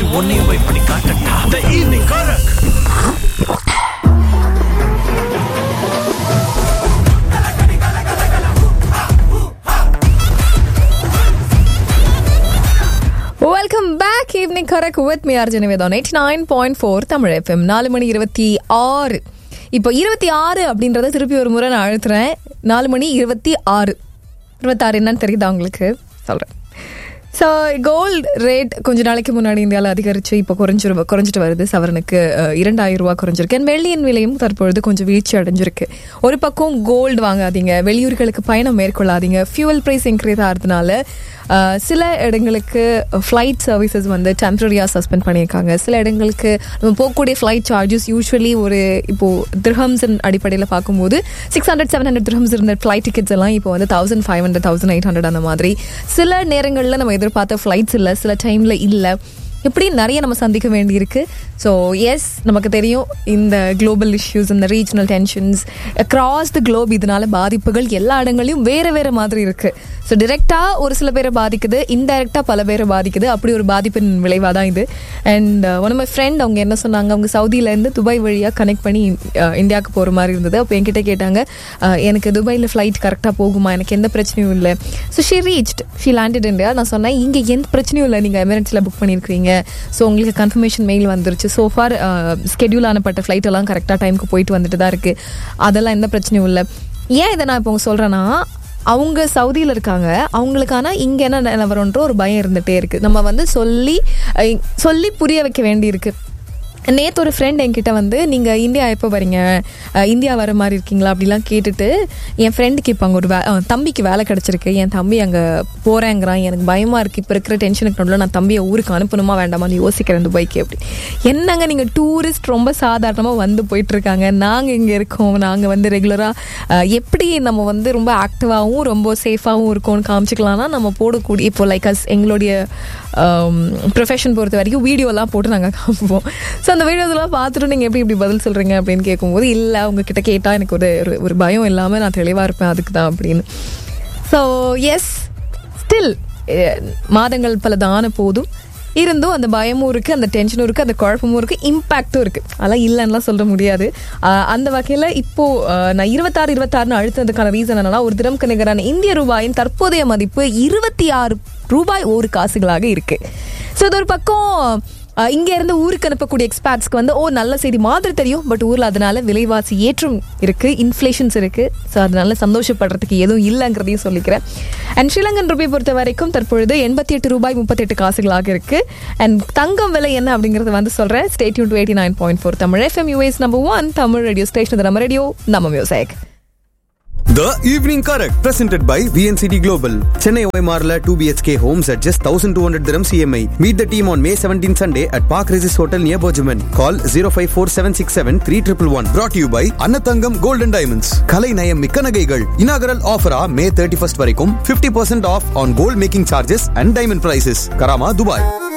உன்னையும் போய் பண்ணி காட்டட்டா the evening correct welcome back evening correct with me Arjun Vedam eighty nine point four Tamil FM நாலு மணி இருபத்தி ஆறு இப்போ இருபத்தி ஆறு அப்படின்றத திருப்பி ஒரு முறை நான் அழுத்துறேன் நாலு மணி இருபத்தி ஆறு இருபத்தாறு என்னன்னு தெரியுதா உங்களுக்கு சொல்கிறேன் ஸோ கோல்டு ரேட் கொஞ்ச நாளைக்கு முன்னாடி இந்தியாவில் அதிகரித்து இப்போ குறைஞ்சிரு குறைஞ்சிட்டு வருது சவரனுக்கு அஹ், இரண்டாயிரம் ரூபா குறைஞ்சிருக்கு And வெள்ளியின் விலையும் தற்பொழுது கொஞ்சம் வீழ்ச்சி அடைஞ்சிருக்கு ஒரு பக்கம் கோல்டு வாங்காதீங்க வெளியூர்களுக்கு பயணம் மேற்கொள்ளாதீங்க ஃபியூவல் ப்ரைஸ் இன்க்ரீஸ் ஆகிறதுனால அஹ், சில இடங்களுக்கு ஃப்ளைட் சர்வீசஸ் வந்து டெம்பரரியாக சஸ்பெண்ட் பண்ணியிருக்காங்க சில இடங்களுக்கு நம்ம போகக்கூடிய ஃப்ளைட் சார்ஜஸ் யூஸ்வலி ஒரு இப்போது திர்ஹம்ஸ் அடிப்படையில் பார்க்கும்போது six hundred seven hundred dirhams இருந்த ஃப்ளைட் டிக்கெட்ஸ் எல்லாம் இப்போ வந்து thousand five hundred thousand eight hundred அந்த மாதிரி சில நேரங்களில் நம்ம எதிர்பார்த்த ஃப்ளைட்ஸ் இல்லை சில டைமில் இல்லை இப்படி நிறைய நம்ம சந்திக்க வேண்டியிருக்கு ஸோ எஸ் நமக்கு தெரியும் இந்த குளோபல் இஷ்யூஸ் இந்த regional tensions across the globe இதனால பாதிப்புகள் எல்லா இடங்களையும் வேறு வேறு மாதிரி இருக்குது ஸோ டிரெக்டாக ஒரு சில பேரை பாதிக்குது இன்டைரக்டாக பல பேரை பாதிக்குது அப்படி ஒரு பாதிப்பின் விளைவாக தான் இது அண்ட் ஒன் மை ஃப்ரெண்ட் அவங்க என்ன சொன்னாங்க அவங்க சவுதியிலேருந்து துபாய் வழியாக கனெக்ட் பண்ணி அஹ், இந்தியாவுக்கு போகிற மாதிரி இருந்தது அப்போ என்கிட்ட கேட்டாங்க அஹ், எனக்கு துபாயில் ஃப்ளைட் கரெக்டாக போகுமா எனக்கு எந்த பிரச்சனையும் இல்லை so she reached she landed India நான் சொன்னேன் இங்கே எந்த பிரச்சனையும் இல்லை நீங்கள் எமிரேட்ஸில் புக் பண்ணியிருக்கீங்க ஸோ உங்களுக்கு கன்ஃபர்மேஷன் மெயில் வந்துருச்சு ஸோ ஃபார் ஸ்கெடியூல் ஆனப்பட்ட ஃப்ளைட் எல்லாம் கரெக்டாக டைமுக்கு போயிட்டு வந்துட்டு தான் இருக்குது அதெல்லாம் எந்த பிரச்சனையும் இல்லை ஏன் இதை நான் இப்போ சொல்கிறேன்னா அவங்க சவுதியில் இருக்காங்க அவங்களுக்கான இங்கே என்ன நிலவரன்ற ஒரு பயம் இருந்துகிட்டே இருக்குது நம்ம வந்து சொல்லி அஹ், சொல்லி புரிய வைக்க வேண்டியிருக்கு நேற்று ஒரு ஃப்ரெண்ட் என்கிட்ட வந்து நீங்கள் இந்தியா எப்போ வரீங்க அஹ், இந்தியா வர மாதிரி இருக்கீங்களா அப்படிலாம் கேட்டுட்டு என் ஃப்ரெண்டுக்கு இப்போ அங்கே ஒரு வே அஹ், தம்பிக்கு வேலை கிடச்சிருக்கு என் தம்பி அங்கே போகிறேங்கிறான் எனக்கு பயமாக இருக்குது இப்போ இருக்கிற டென்ஷனுக்கு நடுவில் நான் தம்பியை ஊருக்கு அனுப்பணுமா வேண்டாமான்னு யோசிக்கிறேன் துபாய்க்கு அப்படி என்னங்க நீங்கள் டூரிஸ்ட் ரொம்ப சாதாரணமாக வந்து போயிட்டுருக்காங்க நாங்கள் இங்கே இருக்கோம் நாங்கள் வந்து ரெகுலராக எப்படி நம்ம வந்து ரொம்ப ஆக்டிவாகவும் ரொம்ப சேஃபாகவும் இருக்கோம்னு காமிச்சிக்கலாம்னா நம்ம போடக்கூடிய இப்போ லைக் அஸ் எங்களுடைய ப்ரொஃபஷன் பொறுத்த வரைக்கும் வீடியோலாம் போட்டு நாங்கள் காமிப்போம் ஸோ அந்த வீடியோஸ்லாம் பார்த்துட்டு நீங்கள் எப்படி இப்படி பதில் சொல்கிறீங்க அப்படின்னு கேட்கும்போது இல்லை உங்ககிட்ட கேட்டால் எனக்கு ஒரு ஒரு- ஒரு பயம் இல்லாமல் நான் தெளிவாக இருப்பேன் அதுக்கு தான் அப்படின்னு ஸோ எஸ் ஸ்டில் மாதங்கள் பல தான போதும் இருந்தும் அந்த பயமும் இருக்குது அந்த டென்ஷனும் இருக்குது அந்த குழப்பமும் இருக்குது இம்பேக்டும் இருக்குது அதெல்லாம் இல்லைன்னுலாம் சொல்ல முடியாது ஆஹ் அந்த வகையில் இப்போது நான் இருபத்தாறு இருபத்தாறுன்னு அழுத்ததுக்கான ரீசன் என்னன்னா ஒரு தினம்க்கு நிகரான இந்திய ரூபாயின் தற்போதைய மதிப்பு இருபத்தி ஆறு ரூபாய் ஒரு காசுகளாக இருக்குது ஸோ இது ஒரு பக்கம் அஹ் இங்க இருந்து ஊருக்கு அனுப்பக்கூடிய எக்ஸ்பேட்ஸ்க்கு வந்து ஓ நல்ல செய்தி மாதிரி தெரியும் பட் ஊர்ல அதனால விலைவாசி ஏற்றம் இருக்கு இன்ஃப்ளேஷன்ஸ் இருக்கு ஸோ அதனால சந்தோஷப்படுறதுக்கு எதுவும் இல்லைங்கிறதையும் சொல்லிக்கிறேன் அண்ட் ஸ்ரீலங்கன் ரூபாய் பொறுத்த வரைக்கும் தற்பொழுது எண்பத்தி எட்டு ரூபாய் முப்பத்தெட்டு காசுகளாக இருக்கு அண்ட் தங்கம் விலை என்ன அப்படிங்கறத வந்து சொல்றேன் stay tuned to eighty nine point four Tamil FM US number one Tamil radio station நம்ம ரேடியோ நம்ம music The Evening Correct, presented by VNCT Global. Chennai OMRல 2 BHK homes at just 1200 dirhams CMI. Meet the team on May 17 Sunday at Park Regis Hotel near Bojaman. Call 054-767-3111. Brought to you by Annathangam Gold and Diamonds. Kalai Nayam Mikka Nagaigal. Inaugural offer ah May 31st வரைக்கும் 50% off on gold making charges and diamond prices. Karama, Dubai.